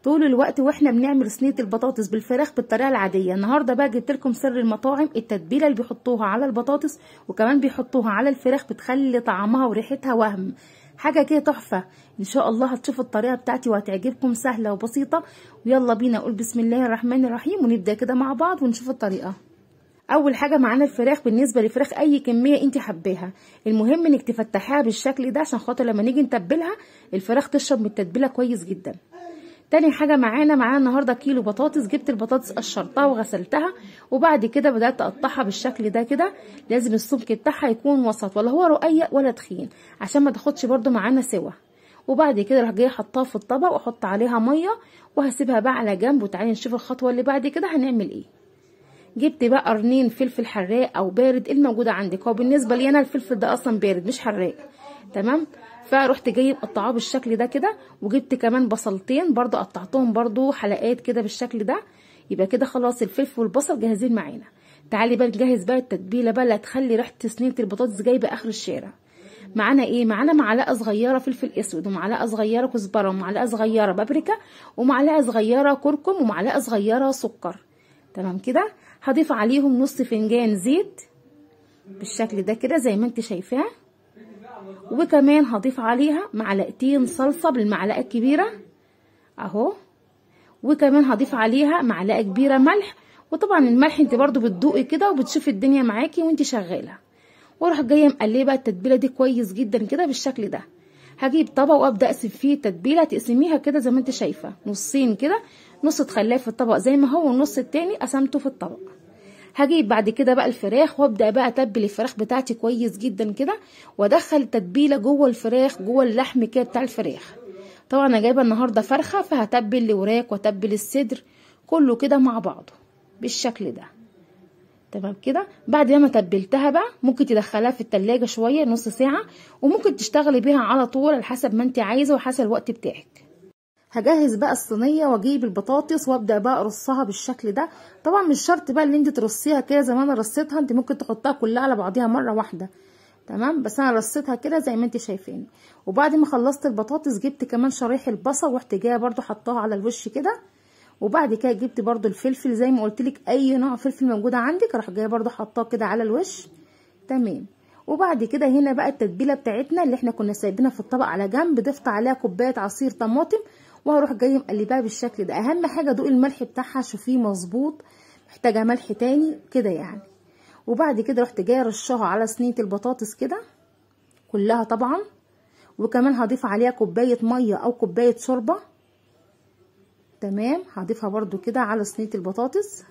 طول الوقت واحنا بنعمل صينيه البطاطس بالفراخ بالطريقه العاديه النهارده بقى جبت لكم سر المطاعم التتبيله اللي بيحطوها على البطاطس وكمان بيحطوها على الفراخ بتخلي طعمها وريحتها وهم حاجه كده تحفه ان شاء الله هتشوفوا الطريقه بتاعتي وهتعجبكم سهله وبسيطه ويلا بينا نقول بسم الله الرحمن الرحيم ونبدا كده مع بعض ونشوف الطريقه اول حاجه معانا الفراخ بالنسبه لفراخ اي كميه انت حباها المهم انك تفتحيها بالشكل ده عشان خاطر لما نيجي نتبلها الفراخ تشرب من التتبيله كويس جدا تاني حاجة معانا معانا النهاردة كيلو بطاطس جبت البطاطس قشرتها وغسلتها وبعد كده بدأت أقطعها بالشكل ده كده لازم السمك بتاعها يكون وسط ولا هو رقيق ولا تخين عشان ما تاخدش برده معانا سوا وبعد كده راح جايه حطها في الطبق واحط عليها ميه وهسيبها بقى على جنب وتعالي نشوف الخطوه اللي بعد كده هنعمل ايه جبت بقى قرنين فلفل حراق او بارد الموجوده عندك هو بالنسبه لي انا الفلفل ده اصلا بارد مش حراق تمام فرحت جايه مقطعاه بالشكل ده كده وجبت كمان بصلتين برضو قطعتهم برضو حلقات كده بالشكل ده يبقى كده خلاص الفلفل والبصل جاهزين معانا تعالي بقى نجهز بقى التتبيله بقى اللي هتخلي ريحه صينيه البطاطس جايبه اخر الشارع معانا ايه معانا معلقه صغيره فلفل اسود ومعلقه صغيره كزبره ومعلقه صغيره بابريكا ومعلقه صغيره كركم ومعلقه صغيره سكر تمام كده هضيف عليهم نص فنجان زيت بالشكل ده كده زي ما انت شايفاه وكمان هضيف عليها معلقتين صلصه بالمعلقه الكبيره اهو وكمان هضيف عليها معلقه كبيره ملح وطبعا الملح انت برضو بتدوقي كده وبتشوفي الدنيا معاكي وانت شغاله واروح جايه مقلبه التتبيله دي كويس جدا كده بالشكل ده هجيب طبق وابدا اقسم فيه التتبيله تقسميها كده زي ما انت شايفه نصين كده نص تخليه في الطبق زي ما هو والنص التاني قسمته في الطبق هجيب بعد كده بقى الفراخ وابدا بقى اتبل الفراخ بتاعتي كويس جدا كده وادخل التتبيله جوه الفراخ جوه اللحم كده بتاع الفراخ طبعا انا جايبه النهارده فرخه فهتبل الوراك واتبل الصدر كله كده مع بعضه بالشكل ده تمام كده بعد ما تبلتها بقى ممكن تدخلها في التلاجة شوية نص ساعة وممكن تشتغلي بيها على طول على حسب ما انت عايزة وحسب الوقت بتاعك هجهز بقى الصينية واجيب البطاطس وابدأ بقى ارصها بالشكل ده طبعا مش شرط بقى ان انت ترصيها كده زي ما انا رصيتها انت ممكن تحطها كلها على بعضيها مرة واحدة تمام بس انا رصيتها كده زي ما انت شايفين وبعد ما خلصت البطاطس جبت كمان شرايح البصل ورحت جايه برضو حطاها على الوش كده وبعد كده جبت برضو الفلفل زي ما قلت لك اي نوع فلفل موجود عندك راح جايه برضو حطاه كده على الوش تمام وبعد كده هنا بقى التتبيله بتاعتنا اللي احنا كنا سايبينها في الطبق على جنب ضفت عليها كوبايه عصير طماطم وهروح جايه مقلباها بالشكل ده اهم حاجه دوق الملح بتاعها شوفيه مظبوط محتاجه ملح تاني كده يعني وبعد كده رحت جايه رشها على صينيه البطاطس كده كلها طبعا وكمان هضيف عليها كوبايه ميه او كوبايه شوربه تمام هضيفها برضو كده على صينيه البطاطس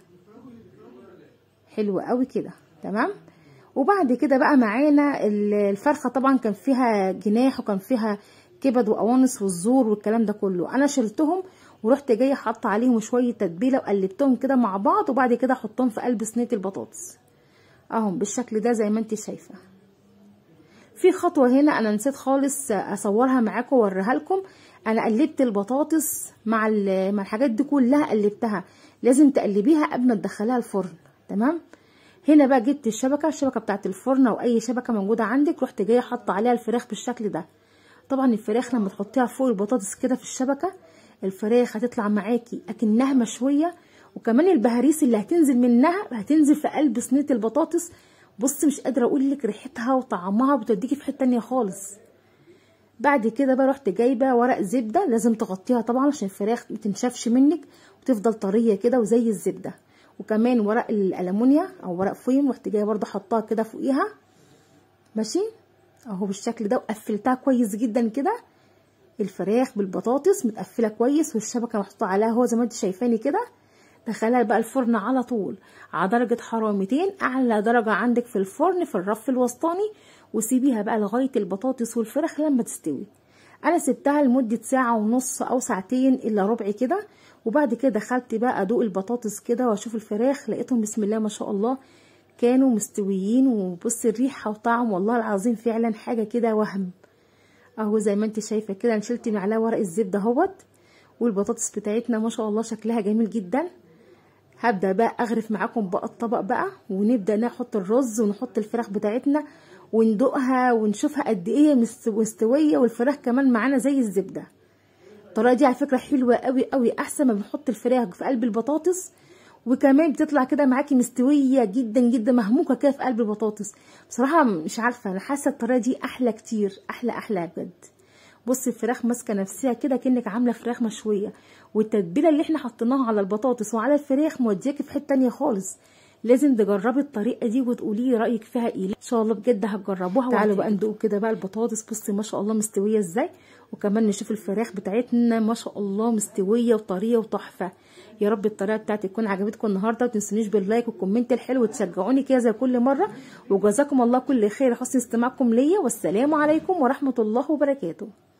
حلو قوي كده تمام وبعد كده بقى معانا الفرخه طبعا كان فيها جناح وكان فيها كبد وقوانص والزور والكلام ده كله انا شلتهم ورحت جايه حاطه عليهم شويه تتبيله وقلبتهم كده مع بعض وبعد كده احطهم في قلب صينيه البطاطس اهم بالشكل ده زي ما انت شايفه في خطوه هنا انا نسيت خالص اصورها معاكم واوريها لكم انا قلبت البطاطس مع مع الحاجات دي كلها قلبتها لازم تقلبيها قبل ما تدخليها الفرن تمام هنا بقى جبت الشبكه الشبكه بتاعت الفرن او اي شبكه موجوده عندك رحت جايه حاطه عليها الفراخ بالشكل ده طبعا الفراخ لما تحطيها فوق البطاطس كده في الشبكه الفراخ هتطلع معاكي اكنها مشويه وكمان البهاريس اللي هتنزل منها هتنزل في قلب صينيه البطاطس بص مش قادره اقول لك ريحتها وطعمها بتوديكي في حته تانية خالص بعد كده بقى رحت جايبه ورق زبده لازم تغطيها طبعا عشان الفراخ متنشفش منك وتفضل طريه كده وزي الزبده وكمان ورق الالومنيا او ورق فويم رحت جايه برضو حطاها كده فوقيها ماشي اهو بالشكل ده وقفلتها كويس جدا كده الفراخ بالبطاطس متقفله كويس والشبكه محطوطه عليها هو زي ما انت شايفاني كده دخلها بقى الفرن على طول على درجه حراره 200 اعلى درجه عندك في الفرن في الرف الوسطاني وسيبيها بقى لغايه البطاطس والفراخ لما تستوي انا سبتها لمده ساعه ونص او ساعتين الا ربع كده وبعد كده دخلت بقى ادوق البطاطس كده واشوف الفراخ لقيتهم بسم الله ما شاء الله كانوا مستويين وبص الريحه وطعم والله العظيم فعلا حاجه كده وهم اهو زي ما انت شايفه كده انا شلت معلقه ورق الزبده اهوت والبطاطس بتاعتنا ما شاء الله شكلها جميل جدا هبدا بقى اغرف معاكم بقى الطبق بقى ونبدا نحط الرز ونحط الفراخ بتاعتنا وندوقها ونشوفها قد ايه مستويه والفراخ كمان معانا زي الزبده الطريقه دي على فكره حلوه قوي قوي احسن ما بنحط الفراخ في قلب البطاطس وكمان بتطلع كده معاكي مستويه جدا جدا مهموكه كده في قلب البطاطس بصراحه مش عارفه انا حاسه الطريقه دي احلى كتير احلى احلى بجد بصي الفراخ ماسكه نفسها كده كانك عامله فراخ مشويه والتتبيله اللي احنا حطيناها على البطاطس وعلى الفراخ مودياكي في حته تانية خالص لازم تجربي الطريقه دي وتقولي لي رايك فيها ايه ان شاء الله بجد هتجربوها تعالوا بقى ندوق كده بقى البطاطس بصي ما شاء الله مستويه ازاي وكمان نشوف الفراخ بتاعتنا ما شاء الله مستويه وطريه وتحفه يا رب الطريقه بتاعتي تكون عجبتكم النهارده وتنسونيش باللايك والكومنت الحلو وتشجعوني كده زي كل مره وجزاكم الله كل خير حسن استماعكم ليا والسلام عليكم ورحمه الله وبركاته